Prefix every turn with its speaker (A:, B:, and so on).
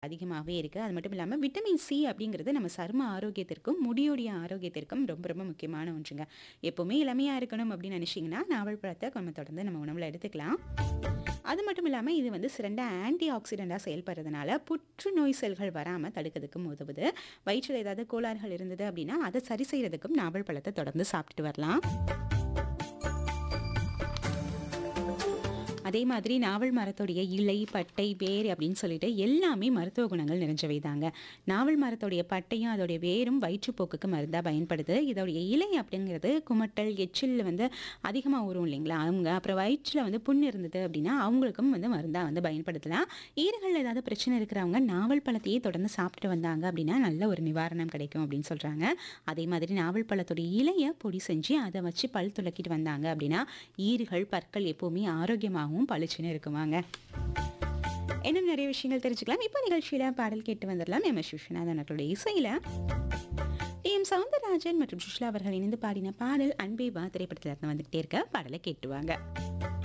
A: அதிகமாகவே இருக்குது அது மட்டும் இல்லாமல் விட்டமின் சி அப்படிங்கிறது நம்ம சரும ஆரோக்கியத்திற்கும் முடியுடைய ஆரோக்கியத்திற்கும் ரொம்ப ரொம்ப முக்கியமான ஒன்றுங்க எப்போவுமே இளமையாக இருக்கணும் அப்படின்னு நினச்சிங்கன்னா நாவல் பழத்தை நம்ம தொடர்ந்து நம்ம உணவில் எடுத்துக்கலாம் அது மட்டும் இல்லாமல் இது வந்து சிறந்த ஆன்டி ஆக்சிடெண்ட்டாக செயல்படுறதுனால புற்றுநோய் செல்கள் வராமல் தடுக்கிறதுக்கும் உதவுது வயிற்றில் ஏதாவது கோளாறுகள் இருந்தது அப்படின்னா அதை சரி செய்கிறதுக்கும் நாவல் பழத்தை தொடர்ந்து சாப்பிட்டுட்டு வரலாம் அதே மாதிரி நாவல் மரத்துடைய இலை பட்டை வேர் அப்படின்னு சொல்லிட்டு எல்லாமே மருத்துவ குணங்கள் நிறைஞ்சவை தாங்க நாவல் மரத்துடைய பட்டையும் அதோடைய வேரும் வயிற்றுப்போக்குக்கு மருந்தாக பயன்படுது இதோடைய இலை அப்படிங்கிறது குமட்டல் எச்சில் வந்து அதிகமாக ஊறும் இல்லைங்களா அவங்க அப்புறம் வயிற்றில் வந்து புண் இருந்தது அப்படின்னா அவங்களுக்கும் வந்து மருந்தாக வந்து பயன்படுத்தலாம் ஈறுகளில் ஏதாவது பிரச்சனை இருக்கிறவங்க நாவல் பழத்தையே தொடர்ந்து சாப்பிட்டுட்டு வந்தாங்க அப்படின்னா நல்ல ஒரு நிவாரணம் கிடைக்கும் அப்படின்னு சொல்கிறாங்க அதே மாதிரி நாவல் பழத்துடைய இலையை பொடி செஞ்சு அதை வச்சு பல் துளக்கிட்டு வந்தாங்க அப்படின்னா ஈறுகள் பற்கள் எப்போவுமே ஆரோக்கியமாகவும் பளிச்சுன்னு இருக்குமாங்க இன்னும் நிறைய விஷயங்கள் தெரிஞ்சுக்கலாம் இப்போ நிகழ்ச்சியில் பாடல் கேட்டு வந்துடலாம் எம் எஸ் விஸ்வநாதன் அவர்களுடைய இசையில் டி எம் சவுந்தரராஜன் மற்றும் சுஷ்லா அவர்கள் இணைந்து பாடின பாடல் அன்பே வா திரைப்படத்தில் இருந்து வந்துகிட்டே இருக்க பாடலை கேட்டுவாங்க